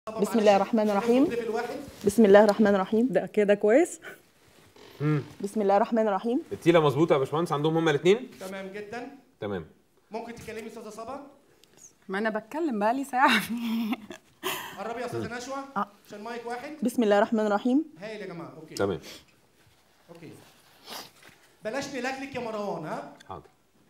بسم الله الرحمن الرحيم ليفل واحد بسم الله الرحمن الرحيم ده كده كويس بسم الله الرحمن الرحيم التيله مظبوطه يا باشمهندس عندهم هما الاثنين تمام جدا تمام ممكن تكلمي استاذه صبا ما انا بتكلم بقالي ساعه قربي يا استاذه نشوى عشان مايك واحد بسم الله الرحمن الرحيم هايل يا جماعه اوكي تمام اوكي بلاش نلكلك يا مروان ها حاضر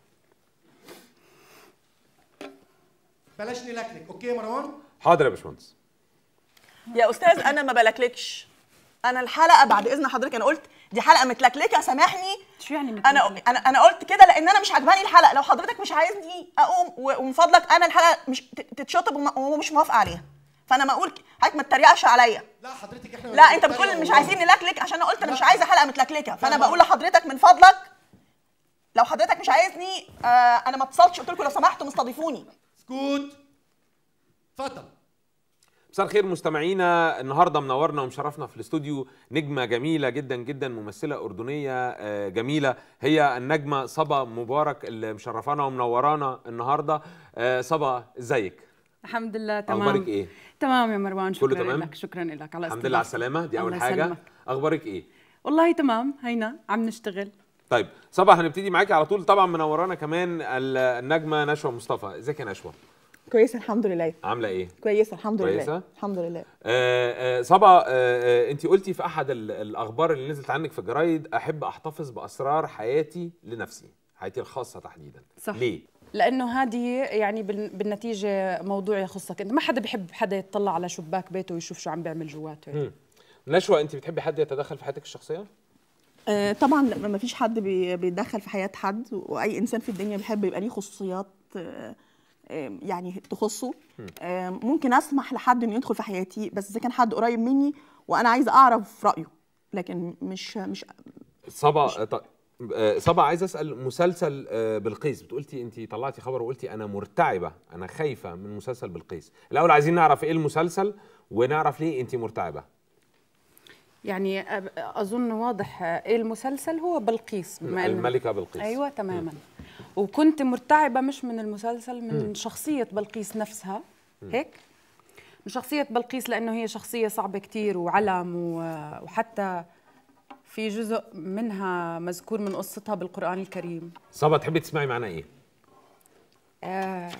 بلاش نلكلك اوكي يا مروان حاضر يا باشمهندس يا استاذ انا ما بلكلكش انا الحلقه بعد اذن حضرتك انا قلت دي حلقه متلكلكه سامحني شو يعني انا متلكلكة؟ انا انا قلت كده لان انا مش عجباني الحلقه لو حضرتك مش عايزني اقوم و- ومن فضلك انا الحلقه مش ت- تتشطب وما- ومش موافقه عليها فانا ما اقول حضرتك ما تتريقش عليا لا حضرتك احنا لا انت بتقول مش عايزين نلكلك عشان انا قلت انا مش لا. عايزه حلقه متلكلكه فانا لا. بقول لحضرتك من فضلك لو حضرتك مش عايزني آه انا ما اتصلتش قلت لكم لو سمحتوا مستضيفوني سكوت اتفضل مساء الخير مستمعينا النهارده منورنا ومشرفنا في الاستوديو نجمه جميله جدا جدا ممثله اردنيه آه، جميله هي النجمه صبا مبارك اللي مشرفانا ومنورانا النهارده آه، صبا ازيك الحمد لله تمام اخبارك ايه تمام يا مروان شكرا كله تمام؟ لك شكرا لك على الحمد لله على استضافتك. السلامه دي اول الله حاجه يسلمك. اخبارك ايه والله تمام هينا عم نشتغل طيب صبا هنبتدي معاكي على طول طبعا منورانا كمان ال- النجمه نشوى مصطفى ازيك يا نشوى كويسه الحمد لله عامله ايه كويسه الحمد كويسة؟ لله الحمد لله آه، آه، صبا انت قلتي في احد ال- الاخبار اللي نزلت عنك في الجرايد احب احتفظ باسرار حياتي لنفسي حياتي الخاصه تحديدا صح. ليه لانه هذه يعني بال- بالنتيجه موضوع يخصك انت ما حدا بيحب حدا يطلع على شباك بيته ويشوف شو عم بيعمل جواته مم. نشوى انت بتحبي حد يتدخل في حياتك الشخصيه آه، طبعا لا، ما فيش حد بي- بيتدخل في حياه حد واي انسان في الدنيا بيحب يبقى ليه خصوصيات آه، آه، يعني تخصه آه، ممكن اسمح لحد انه يدخل في حياتي بس اذا كان حد قريب مني وانا عايزه اعرف رايه لكن مش مش صبا آه، ط- آه، صبا عايز اسال مسلسل آه، بلقيس بتقولتي انت طلعتي خبر وقلتي انا مرتعبه انا خايفه من مسلسل بلقيس الاول عايزين نعرف ايه المسلسل ونعرف ليه انت مرتعبه يعني أب- اظن واضح ايه المسلسل هو بلقيس بما إنه- الملكه بلقيس ايوه تماما وكنت مرتعبه مش من المسلسل من شخصيه بلقيس نفسها هيك من شخصيه بلقيس لانه هي شخصيه صعبه كتير وعلم و- وحتى في جزء منها مذكور من قصتها بالقران الكريم صبا تحبي تسمعي معنا ايه آه،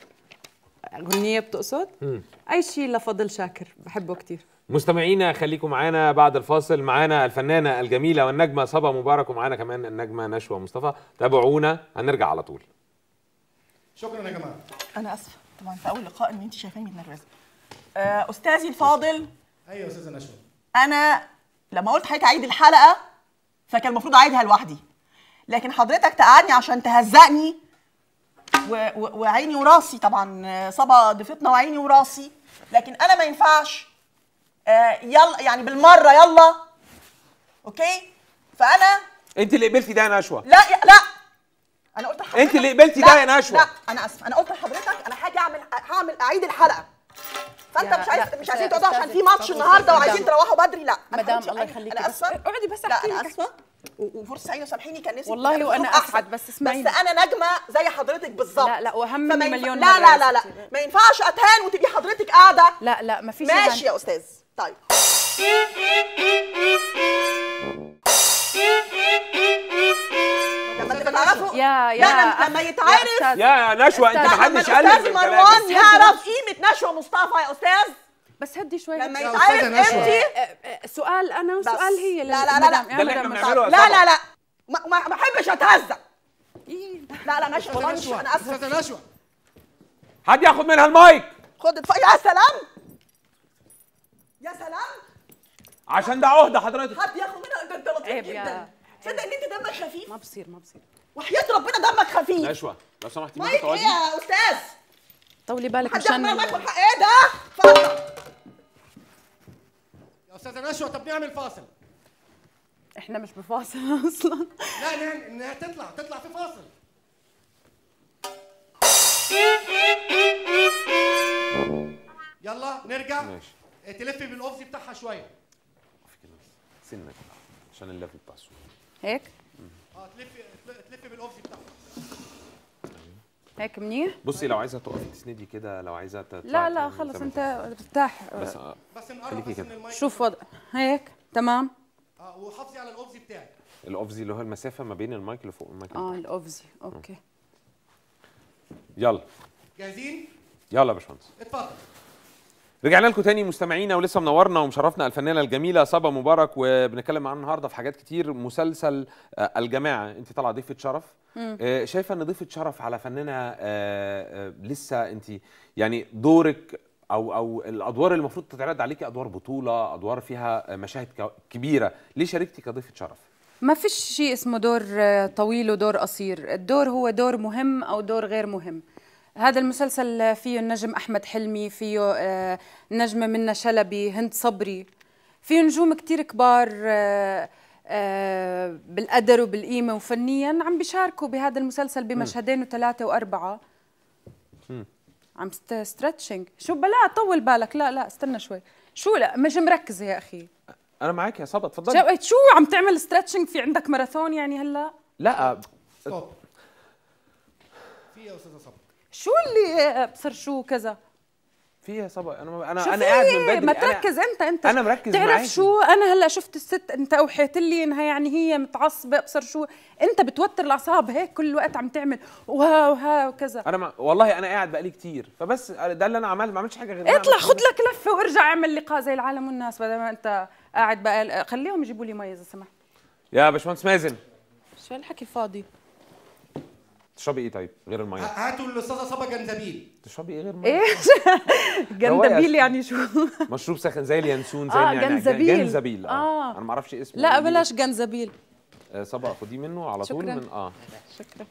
اغنيه بتقصد اي شيء لفضل شاكر بحبه كتير مستمعينا خليكم معانا بعد الفاصل معانا الفنانه الجميله والنجمه صبا مبارك ومعانا كمان النجمه نشوى مصطفى تابعونا هنرجع على طول شكرا يا جماعه انا اسفه طبعا في اول لقاء ان انت شايفاني متنرفزه آه، استاذي الفاضل ايوه يا استاذه نشوى انا لما قلت حضرتك اعيد الحلقه فكان المفروض اعيدها لوحدي لكن حضرتك تقعدني عشان تهزقني و- و- وعيني وراسي طبعا آه، صبا ضيفتنا وعيني وراسي لكن انا ما ينفعش آه، يلا يعني بالمره يلا اوكي فانا انت اللي قبلتي ده يا نشوى لا يا لا انا قلت لحضرتك انت اللي قبلتي لا، ده يا نشوى. لا انا اسفه انا قلت لحضرتك انا هاجي اعمل هعمل اعيد الحلقه فانت يا- مش عايز لا، مش عايزين أستاذ- تقعدوا عشان أستاذ- في ماتش أستاذ- النهارده مدام- وعايزين تروحوا بدري لا أنا مدام حبيبتي، الله أنا- يخليكي انا بس اسفه اقعدي بس لا احكي انا لك اسفه و- وفرصه سعيده وسامحيني كان نفسي والله كان وأنا أسلوب أحسن. أسعد، بس اسمعيني. بس انا نجمه زي حضرتك بالظبط لا، لا، وأهم فما مني ينفع- مليون لا مرة لا يا لا لا ستي. ما ينفعش اتهان وتبقي حضرتك قاعده لا لا ما فيش ماشي يا استاذ طيب لما تبقى تعرفوا يا- يا لا لما- أخ- لما يا يتعرف أستاذ. يا نشوى انت أستاذ، ما لما حدش قال الاستاذ لك الكلام مروان ده. يعرف قيمه نشوى مصطفى يا استاذ بس هدي شوي لما هدي. يا يتعرف أستاذة نشوى. انت آه، آه، سؤال انا بس. وسؤال هي لا، لا، لا، لا. للمدام. يا ده اللي احنا مدام بنعمله يا لا صبا. لا لا ما ما ما احبش اتهزق إيه، لا لا ماشي والله استاذه مش نشوى انا اسفه استاذه نشوى حد ياخد منها المايك خد اتف- يا سلام يا سلام عشان ده عهده حضرتك حد ياخد منها ده انت لطيف عيب يا- جدا تصدق ان انت دمك خفيف ما بصير ما بصير وحياة ربنا دمك خفيف نشوى لو سمحتي ممكن مايك ايه تقعدي يا استاذ طولي بالك حد ياخد منها عشان المايك والحق ايه ده اتفضل يا استاذه نشوى طب نعمل فاصل احنا مش بفاصل اصلا لا نعمل انها تطلع تطلع في فاصل يلا نرجع ماشي. تلفي بالاوفزي بتاعها شويه سنك عشان الليفل بتاع الصوت هيك اه تلفي تلفي بالاوفزي بتاعها هيك منيح بصي لو عايزه تقفي تسندي كده لو عايزه تطلعي لا لا زي خلص ما انت ارتاح بس آه، بس نقرب خليكي بس كده. من المايك شوف وضع هيك تمام اه وحافظي على الاوبزي بتاعك الاوفزي اللي هو المسافه ما بين المايك اللي فوق والمايك اللي اه تحت. الاوفزي اوكي يلا جاهزين يلا يا باشمهندس اتفضل رجعنا لكم تاني مستمعينا ولسه منورنا ومشرفنا الفنانه الجميله صبا مبارك وبنتكلم معاها النهارده في حاجات كتير مسلسل آه، الجماعه انت طالعه ضيفه شرف آه، شايفه ان ضيفه شرف على فنانه آه، آه، لسه انت يعني دورك او او الادوار اللي المفروض تتعرض عليكي ادوار بطوله ادوار فيها آه، مشاهد ك- كبيره ليه شاركتي كضيفه شرف ما فيش شيء اسمه دور آه، طويل ودور قصير الدور هو دور مهم او دور غير مهم هذا المسلسل فيه النجم احمد حلمي فيه آه، نجمه منى شلبي هند صبري فيه نجوم كتير كبار آه، آه، بالقدر وبالقيمه وفنيا عم بيشاركوا بهذا المسلسل بمشهدين وثلاثه واربعه عم ستريتشنج شو بلا طول بالك لا لا استنى شوي شو لا مش مركزه يا اخي انا معاك يا صبا اتفضلي شو شو عم تعمل ستريتشنج في عندك ماراثون يعني هلا لا ستوب في يا استاذه صبري شو اللي ابصر شو كذا في يا صبا انا انا شو انا في؟ قاعد من بدري ما أنا- تركز انت انت أنا مركز تعرف معاكي. شو انا هلا شفت الست انت اوحيت لي انها يعني هي متعصبه ابصر شو انت بتوتر الاعصاب هيك كل الوقت عم تعمل وها وها وكذا انا ما والله انا قاعد بقالي كتير فبس ده اللي انا عملت ما عملتش حاجه غير إن أنا اطلع عملت خد لك لفه وارجع اعمل لقاء زي العالم والناس بدل ما انت قاعد بقى خليهم يجيبوا لي مي اذا سمحت يا باشمهندس مازن شو هالحكي الفاضي تشربي ايه طيب غير الميه هاتوا الاستاذه صبا جنزبيل تشربي ايه غير الميه ايش جندبيل يعني شو مشروب ساخن زي اليانسون زي آه، النعناع. جنزبيل. جنزبيل اه, آه. انا ما اعرفش اسمه لا إيه. بلاش جنزبيل آه صبا خديه منه على طول شكراً. من اه شكرا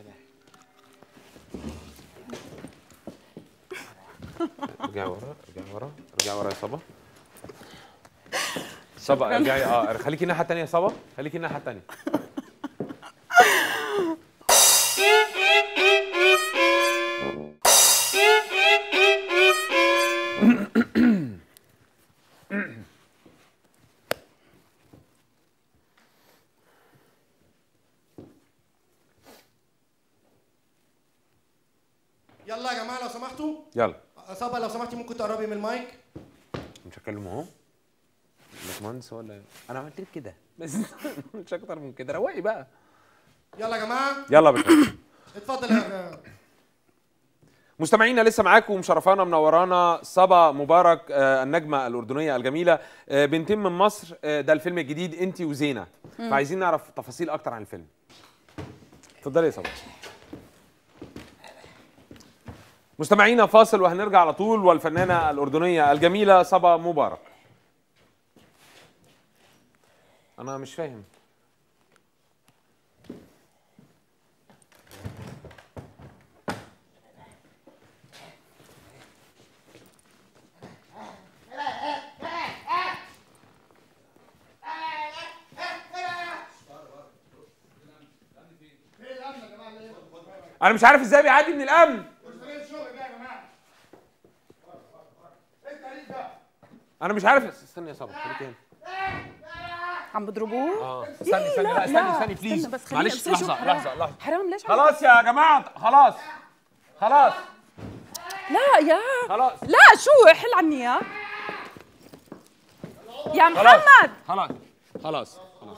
ارجعي ورا ارجعي ورا ارجعي ورا يا صبا صبا ارجعي اه خليكي الناحيه الثانيه يا صبا خليكي الناحيه الثانيه يلا يا جماعه لو سمحتوا يلا صبا لو سمحتي ممكن تقربي من المايك مش هتكلم اهو باشمهندس ولا انا عملت لك كده بس مش اكتر من كده روقي بقى يلا يا جماعه يلا يا باشمهندس اتفضل يا مستمعينا لسه معاكم مشرفانا منورانا صبا مبارك آه، النجمه الاردنيه الجميله آه، بنتين من مصر آه، ده الفيلم الجديد انت وزينه فعايزين نعرف تفاصيل اكتر عن الفيلم اتفضلي يا صبا مستمعينا فاصل وهنرجع على طول والفنانه الاردنيه الجميله صبا مبارك انا مش فاهم انا مش عارف ازاي بيعدي من الامن انا مش عارف استني يا صبري خليكي هنا عم بضربوه اه استني استني لا استني استني بليز استنى بس خليني معلش أمسكه. لحظه حرام. لحظه لحظه حرام ليش عم- خلاص يا جماعه خلاص خلاص لا يا خلاص لا شو حل عني يا يا خلاص محمد خلاص خلاص خلاص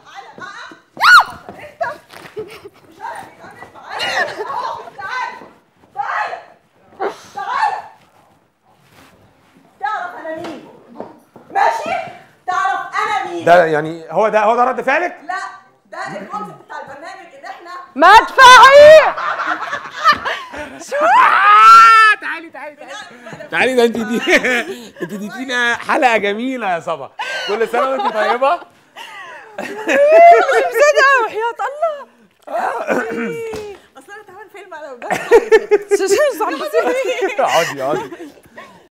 تعرف انا مين ماشي تعرف انا مين ده يعني هو ده هو ده رد فعلك لا ده الكونسيبت بتاع البرنامج ان احنا مدفعي تعالي تعالي تعالي تعالي ده انت دي انت اديتينا حلقه جميله يا صبا كل سنه وانت طيبه مصدقة وحياة الله اصل انا اتعمل فيلم على شو شو عم بتصير اقعدي اقعدي